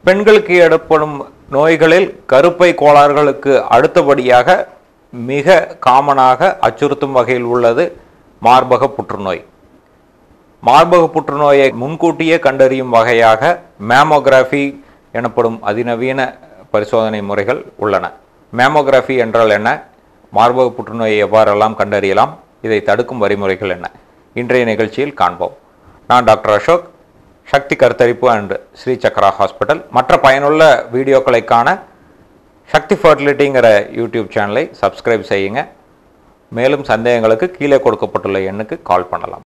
பெண்களுக்கு ஏற்படும் நோய்களில் கருப்பை கோளாறுகளுக்கு அடுத்தபடியாக மிக காமனாக அச்சுறுத்தும் வகையில் உள்ளது மார்பக புற்றுநோய் மார்பக புற்றுநோயை முன்கூட்டியே கண்டறியும் வகையாக மேமோகிராஃபி எனப்படும் அதிநவீன பரிசோதனை முறைகள் உள்ளன மேமோகிராஃபி என்றால் என்ன மார்பக புற்றுநோயை எவ்வாறெல்லாம் கண்டறியலாம் இதை தடுக்கும் வழிமுறைகள் என்ன இன்றைய நிகழ்ச்சியில் காண்போம் நான் டாக்டர் அசோக் சக்தி கருத்தரிப்பு அண்ட் ஸ்ரீ சக்ரா ஹாஸ்பிட்டல் மற்ற பயனுள்ள வீடியோக்களை காண சக்தி ஃபர்டிலிட்டிங்கிற யூடியூப் சேனலை சப்ஸ்கிரைப் செய்யுங்க மேலும் சந்தேகங்களுக்கு கீழே கொடுக்கப்பட்டுள்ள எண்ணுக்கு கால் பண்ணலாம்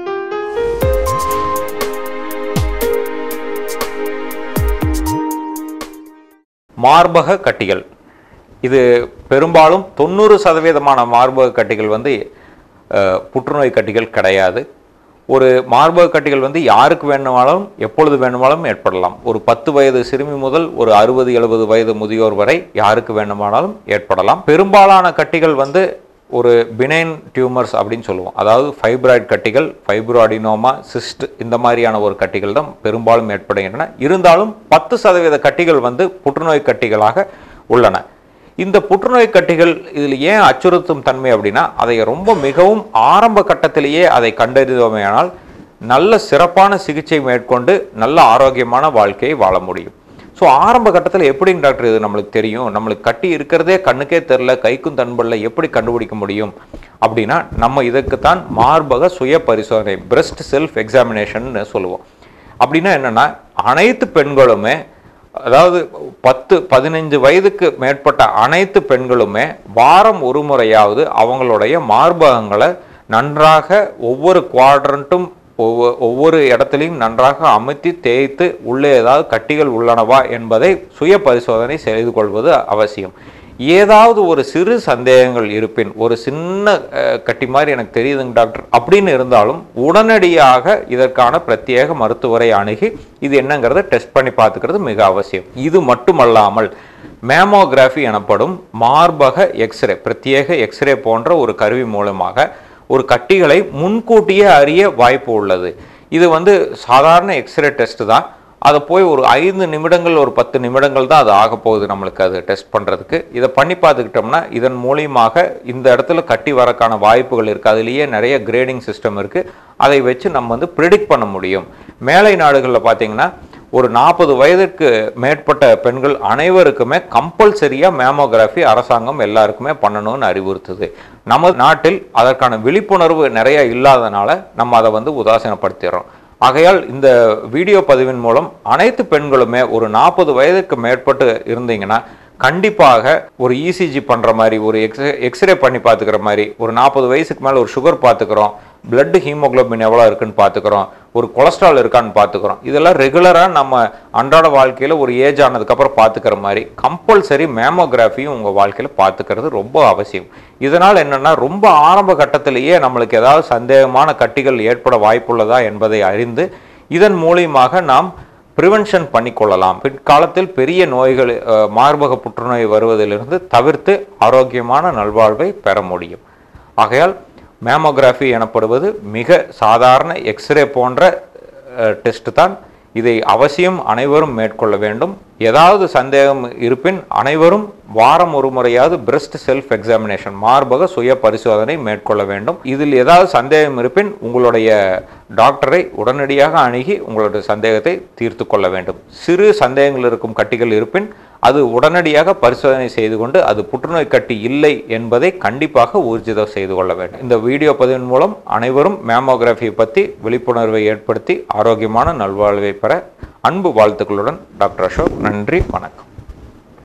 மார்பக கட்டிகள் இது பெரும்பாலும் தொண்ணூறு சதவீதமான மார்பக கட்டிகள் வந்து அஹ், புற்றுநோய் கட்டிகள் கிடையாது ஒரு மார்பக கட்டிகள் வந்து யாருக்கு வேணுமானாலும் எப்பொழுது வேணுமானாலும் ஏற்படலாம் ஒரு பத்து வயது சிறுமி முதல் ஒரு அறுபது எழுபது வயது முதியோர் வரை யாருக்கு வேண்டுமானாலும் ஏற்படலாம் பெரும்பாலான கட்டிகள் வந்து ஒரு பினைன் டியூமர்ஸ் அப்படின்னு சொல்லுவோம் அதாவது ஃபைப்ராய்டு கட்டிகள் ஃபைப்ரோடினோமா சிஸ்ட் இந்த மாதிரியான ஒரு கட்டிகள் தான் பெரும்பாலும் ஏற்படுகின்றன இருந்தாலும் பத்து சதவீத கட்டிகள் வந்து புற்றுநோய் கட்டிகளாக உள்ளன இந்த புற்றுநோய் கட்டிகள் இதில் ஏன் அச்சுறுத்தும் தன்மை அப்படின்னா அதை ரொம்ப மிகவும் ஆரம்ப கட்டத்திலேயே அதை கண்டறிந்தோமேயானால் நல்ல சிறப்பான சிகிச்சை மேற்கொண்டு நல்ல ஆரோக்கியமான வாழ்க்கையை வாழ முடியும் ஸோ ஆரம்ப கட்டத்தில் எப்படிங்க டாக்டர் இது நம்மளுக்கு தெரியும் நம்மளுக்கு கட்டி இருக்கிறதே கண்ணுக்கே தெரில கைக்கும் தன்பல்ல எப்படி கண்டுபிடிக்க முடியும் அப்படின்னா நம்ம இதுக்குத்தான் மார்பக சுய பரிசோதனை பிரஸ்ட் செல்ஃப் எக்ஸாமினேஷன் சொல்லுவோம் அப்படின்னா என்னன்னா அனைத்து பெண்களுமே அதாவது பத்து பதினைஞ்சு வயதுக்கு மேற்பட்ட அனைத்து பெண்களுமே வாரம் ஒரு முறையாவது அவங்களுடைய மார்பகங்களை நன்றாக ஒவ்வொரு குவாட்ரண்ட்டும் ஒவ்வொரு ஒவ்வொரு இடத்துலையும் நன்றாக அமுத்தி தேய்த்து உள்ளே ஏதாவது கட்டிகள் உள்ளனவா என்பதை சுய பரிசோதனை செய்து கொள்வது அவசியம் ஏதாவது ஒரு சிறு சந்தேகங்கள் இருப்பின் ஒரு சின்ன அஹ், கட்டி மாதிரி எனக்கு தெரியுதுங்க டாக்டர் அப்படின்னு இருந்தாலும் உடனடியாக இதற்கான பிரத்யேக மருத்துவரை அணுகி இது என்னங்கிறத டெஸ்ட் பண்ணி பார்த்துக்கிறது மிக அவசியம் இது மட்டுமல்லாமல் மேமோகிராஃபி எனப்படும் மார்பக எக்ஸ்ரே பிரத்யேக எக்ஸ்ரே போன்ற ஒரு கருவி மூலமாக ஒரு கட்டிகளை முன்கூட்டியே அறிய வாய்ப்பு உள்ளது இது வந்து சாதாரண எக்ஸ்ரே டெஸ்ட் தான் அதை போய் ஒரு ஐந்து நிமிடங்கள் ஒரு பத்து நிமிடங்கள் தான் அது ஆக போகுது நம்மளுக்கு அது டெஸ்ட் பண்ணுறதுக்கு இதை பண்ணி பார்த்துக்கிட்டோம்னா இதன் மூலியமாக இந்த இடத்துல கட்டி வரக்கான வாய்ப்புகள் இருக்குது அதுலேயே நிறைய கிரேடிங் சிஸ்டம் இருக்குது அதை வச்சு நம்ம வந்து ப்ரிடிக்ட் பண்ண முடியும் மேலை நாடுகளில் பார்த்தீங்கன்னா ஒரு நாற்பது வயதுக்கு மேற்பட்ட பெண்கள் அனைவருக்குமே கம்பல்சரியாக மேமோகிராஃபி அரசாங்கம் எல்லாருக்குமே பண்ணணும்னு அறிவுறுத்துது நம்ம நாட்டில் அதற்கான விழிப்புணர்வு நிறைய இல்லாதனால நம்ம அதை வந்து உதாசீனப்படுத்திடுறோம் ஆகையால் இந்த வீடியோ பதிவின் மூலம் அனைத்து பெண்களுமே ஒரு நாற்பது வயதுக்கு மேற்பட்டு இருந்தீங்கன்னா கண்டிப்பாக ஒரு இசிஜி பண்ணுற மாதிரி ஒரு எக்ஸ்ரே எக்ஸ்ரே பண்ணி பார்த்துக்கிற மாதிரி ஒரு நாற்பது வயசுக்கு மேலே ஒரு சுகர் பார்த்துக்கிறோம் பிளட் ஹீமோகுளோபின் எவ்வளோ இருக்குன்னு பார்த்துக்கிறோம் ஒரு கொலஸ்ட்ரால் இருக்கான்னு பார்த்துக்கிறோம் இதெல்லாம் ரெகுலராக நம்ம அன்றாட வாழ்க்கையில் ஒரு ஏஜ் ஆனதுக்கப்புறம் பார்த்துக்கிற மாதிரி கம்பல்சரி மேமோகிராஃபியும் உங்கள் வாழ்க்கையில் பார்த்துக்கிறது ரொம்ப அவசியம் இதனால் என்னென்னா ரொம்ப ஆரம்ப கட்டத்திலேயே நம்மளுக்கு ஏதாவது சந்தேகமான கட்டிகள் ஏற்பட வாய்ப்புள்ளதா என்பதை அறிந்து இதன் மூலியமாக நாம் ப்ரிவென்ஷன் பண்ணிக்கொள்ளலாம் பிற்காலத்தில் பெரிய நோய்கள் அஹ், மார்பக புற்றுநோய் வருவதிலிருந்து தவிர்த்து ஆரோக்கியமான நல்வாழ்வை பெற முடியும் ஆகையால் மேமோகிராஃபி எனப்படுவது மிக சாதாரண எக்ஸ்ரே போன்ற டெஸ்ட் தான் இதை அவசியம் அனைவரும் மேற்கொள்ள வேண்டும் ஏதாவது சந்தேகம் இருப்பின் அனைவரும் வாரம் ஒரு முறையாவது பிரஸ்ட் செல்ஃப் எக்ஸாமினேஷன் மார்பக சுய பரிசோதனை மேற்கொள்ள வேண்டும் இதில் ஏதாவது சந்தேகம் இருப்பின் உங்களுடைய டாக்டரை உடனடியாக அணுகி உங்களுடைய சந்தேகத்தை தீர்த்து கொள்ள வேண்டும் சிறு சந்தேகங்கள் இருக்கும் கட்டிகள் இருப்பின் அது உடனடியாக பரிசோதனை செய்து கொண்டு அது புற்றுநோய் கட்டி இல்லை என்பதை கண்டிப்பாக ஊர்ஜிதம் செய்து கொள்ள வேண்டும் இந்த வீடியோ பதிவின் மூலம் அனைவரும் மேமோகிராஃபியை பற்றி விழிப்புணர்வை ஏற்படுத்தி ஆரோக்கியமான நல்வாழ்வை பெற அன்பு வாழ்த்துக்களுடன் டாக்டர் அசோக் நன்றி வணக்கம்